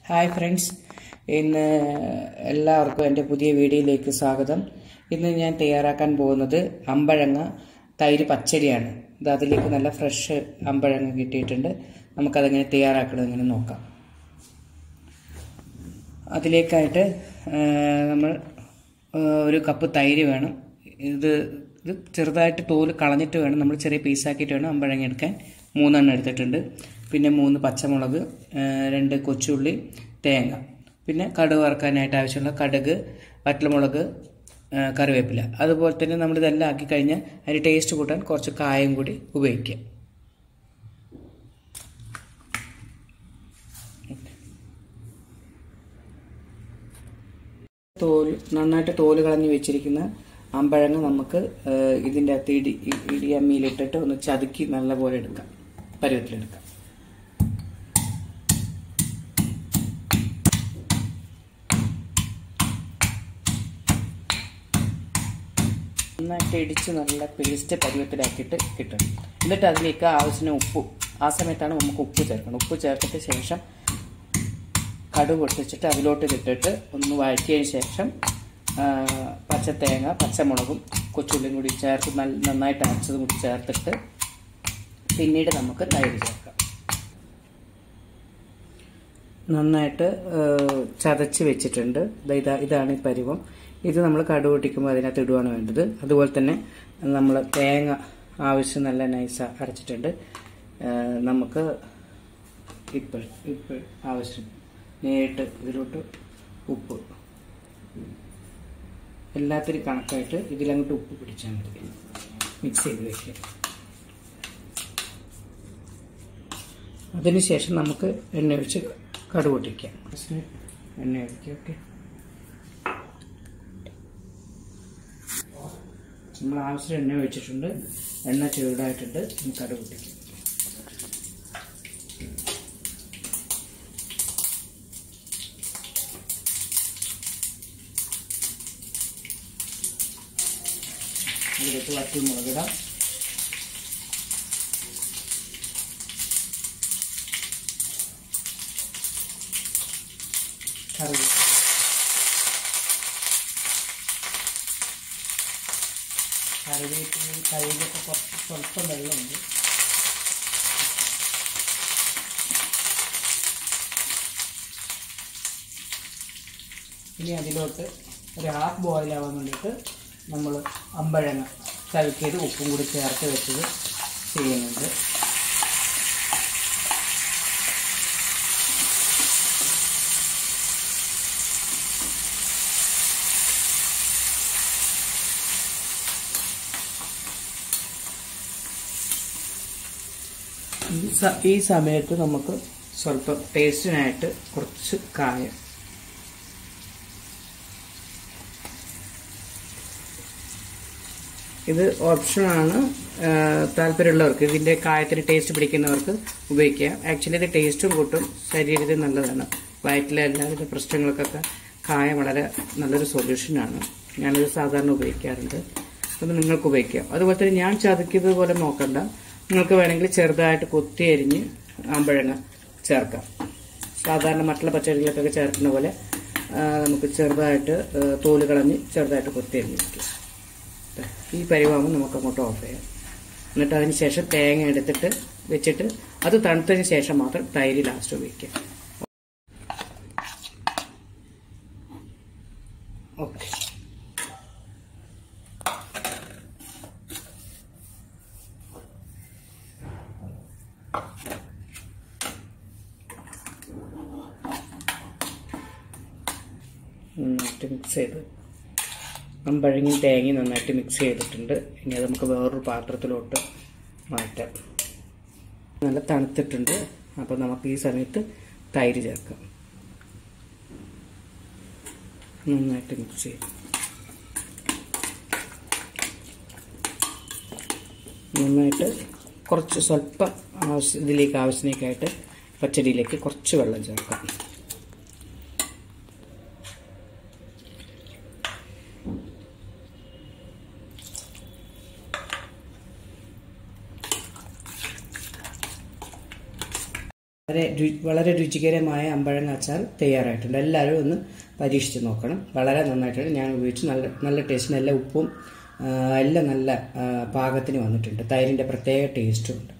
hi friends ഇന്ന് എല്ലാവർക്കും എൻ്റെ പുതിയ വീഡിയോയിലേക്ക് സ്വാഗതം ഇന്ന് ഞാൻ തയ്യാറാക്കാൻ പോകുന്നത് അമ്പഴങ്ങ തൈര് പച്ചടിയാണ് ഇത് അതിലേക്ക് നല്ല ഫ്രഷ് അമ്പഴങ്ങ കിട്ടിയിട്ടുണ്ട് നമുക്കതെങ്ങനെ തയ്യാറാക്കണം എങ്ങനെ നോക്കാം അതിലേക്കായിട്ട് ആ, നമ്മൾ ആ, ഒരു കപ്പ് തൈര് വേണം ഇത് ഇത് ചെറുതായിട്ട് തോല് കളഞ്ഞിട്ട് വേണം നമ്മൾ ചെറിയ പീസാക്കിയിട്ട് വേണം അമ്പഴങ്ങ എടുക്കാൻ മൂന്നെണ്ണം എടുത്തിട്ടുണ്ട് പിന്നെ മൂന്ന് പച്ചമുളക് ആ, രണ്ട് കൊച്ചുള്ളി തേങ്ങ പിന്നെ കടുക് വറുക്കാനായിട്ട് ആവശ്യമുള്ള കടുക് വറ്റൽമുളക് ആ, കറിവേപ്പില അതുപോലെ തന്നെ നമ്മളിതെല്ലാം ആക്കി കഴിഞ്ഞാൽ അതിന് ടേസ്റ്റ് കൂട്ടാൻ കുറച്ച് കായം കൂടി ഉപയോഗിക്കാം തോല് നന്നായിട്ട് തോല് കളഞ്ഞ് വെച്ചിരിക്കുന്ന അമ്പഴങ്ങ നമുക്ക് ആ, ഇതിൻ്റെ അകത്ത് ഇടി ഇ- ഇടിയമ്മിയിലിട്ടിട്ട് ഒന്ന് ചതുക്കി നല്ലപോലെ എടുക്കാം പരുവത്തിലെടുക്കാം നന്നായിട്ട് ഇടിച്ച് നല്ല പേസ്റ്റ് പരുവത്തിലാക്കിയിട്ട് കിട്ടും എന്നിട്ട് അതിലേക്ക് ആവശ്യത്തിന് ഉപ്പ് ആ സമയത്താണ് നമുക്ക് ഉപ്പ് ചേർക്കണം ഉപ്പ് ചേർത്തിട്ട് ശേഷം കടുക് പൊട്ടിച്ചിട്ട് അതിലോട്ട് ഇട്ടിട്ട് ഒന്ന് വഴറ്റിയതിന് ശേഷം ആ, പച്ചത്തേങ്ങ പച്ചമുളകും കൊച്ചുള്ളിയും കൂടി ചേർത്ത് നല്ല നന്നായിട്ട് അരച്ചതും കൂടി ചേർത്തിട്ട് പിന്നീട് നമുക്ക് തൈര് ചേർക്കാം നന്നായിട്ട് ആ, ചതച്ച് വെച്ചിട്ടുണ്ട് ദാ ഇതാ ഇതാണ് ഈ പരുവം ഇത് നമ്മൾ കടുക് പൊട്ടിക്കുമ്പോൾ അതിനകത്ത് ഇടുകയാണ് വേണ്ടത് അതുപോലെ തന്നെ നമ്മൾ തേങ്ങ ആവശ്യം നല്ല നൈസ് അരച്ചിട്ടുണ്ട് ആ, നമുക്ക് ഇപ്പോൾ ഇപ്പോൾ ആവശ്യം നേരിട്ട് ഇതിലോട്ട് ഉപ്പ് എല്ലാത്തിനും കണക്കായിട്ട് ഇതിലങ്ങോട്ട് ഉപ്പ് പിടിച്ചാൽ മതി മിക്സ് ചെയ്ത് വെക്കുക അതിനുശേഷം നമുക്ക് എണ്ണ ഒഴിച്ച് കടുക് പൊട്ടിക്കാം എണ്ണ ഒഴിക്കുക ഓക്കെ നമ്മൾ ആവശ്യം എണ്ണ ഒഴിച്ചിട്ടുണ്ട് എണ്ണ ചൂടായിട്ടുണ്ട് ഇനി കടുക് പൊട്ടിക്കാം ഇതിലേക്ക് വറ്റി മുളകിടാം കറിവേപ്പില കറിവേപ്പിലയും കറിയിലൊക്കെ കുറച്ച് സ്വല്പം വെള്ളമുണ്ട് ഇനി അതിലോട്ട് ഒരു ഹാഫ് ബോയിൽ ആവാൻ വേണ്ടിയിട്ട് നമ്മൾ അമ്പഴങ്ങ കഴുകിയത് ഉപ്പും കൂടി ചേർത്ത് വെച്ചത് ചെയ്യുന്നുണ്ട് ഈ സ- ഈ സമയത്ത് നമുക്ക് സ്വല്പം ടേസ്റ്റിനായിട്ട് കുറച്ച് കായം ഇത് ഓപ്ഷനാണ് താല്പര്യമുള്ളവർക്ക് ഇതിൻ്റെ കായത്തിന് ടേസ്റ്റ് പിടിക്കുന്നവർക്ക് ഉപയോഗിക്കാം ആക്ച്വലി ഇത് ടേസ്റ്റും കൂട്ടും ശരീരത്തിന് നല്ലതാണ് വയറ്റിലെ എല്ലാവിധ പ്രശ്നങ്ങൾക്കൊക്കെ കായം വളരെ നല്ലൊരു സൊല്യൂഷനാണ് ഞാനിത് സാധാരണ ഉപയോഗിക്കാറുണ്ട് അത് നിങ്ങൾക്ക് ഉപയോഗിക്കാം അതുപോലെ തന്നെ ഞാൻ ചതുക്കിയത് പോലെ നോക്കണ്ട നിങ്ങൾക്ക് വേണമെങ്കിൽ ചെറുതായിട്ട് കൊത്തി അരിഞ്ഞ് ആമ്പഴങ്ങ ചേർക്കാം സാധാരണ മറ്റുള്ള പച്ചക്കറികൾക്കൊക്കെ ചേർക്കുന്ന പോലെ ആ, നമുക്ക് ചെറുതായിട്ട് ആ, തോല് കളഞ്ഞ് ചെറുതായിട്ട് കൊത്തി അരിഞ്ഞ് വയ്ക്കാം ഈ പരിവാകുമ്പോൾ നമുക്ക് അങ്ങോട്ട് ഓഫ് ചെയ്യാം എന്നിട്ട് അതിന് ശേഷം തേങ്ങ എടുത്തിട്ട് വെച്ചിട്ട് അത് തണുത്തതിന് ശേഷം മാത്രം തൈര് ലാസ്റ്റ് ഉപയോഗിക്കാം ഓക്കെ നന്നായിട്ട് മിക്സ് ചെയ്ത് അമ്പഴങ്ങയും തേങ്ങയും നന്നായിട്ട് മിക്സ് ചെയ്തിട്ടുണ്ട് ഇനി അത് നമുക്ക് വേറൊരു പാത്രത്തിലോട്ട് മാറ്റാം നല്ല തണുത്തിട്ടുണ്ട് അപ്പോൾ നമുക്ക് ഈ സമയത്ത് തൈര് ചേർക്കാം നന്നായിട്ട് മിക്സ് ചെയ്യും നന്നായിട്ട് കുറച്ച് സ്വല്പം ആവശ്യം ഇതിലേക്ക് ആവശ്യത്തിനേക്കായിട്ട് പച്ചടിയിലേക്ക് കുറച്ച് വെള്ളം ചേർക്കാം വളരെ രു- വളരെ രുചികരമായ അമ്പഴങ്ങ അച്ചാർ തയ്യാറായിട്ടുണ്ട് എല്ലാവരും ഒന്ന് പരീക്ഷിച്ച് നോക്കണം വളരെ നന്നായിട്ടുണ്ട് ഞാൻ ഉപയോഗിച്ച് നല്ല നല്ല ടേസ്റ്റ് നല്ല ഉപ്പും ആ, എല്ലാം നല്ല ആ, പാകത്തിന് വന്നിട്ടുണ്ട് തൈരിൻ്റെ പ്രത്യേക ടേസ്റ്റും ഉണ്ട്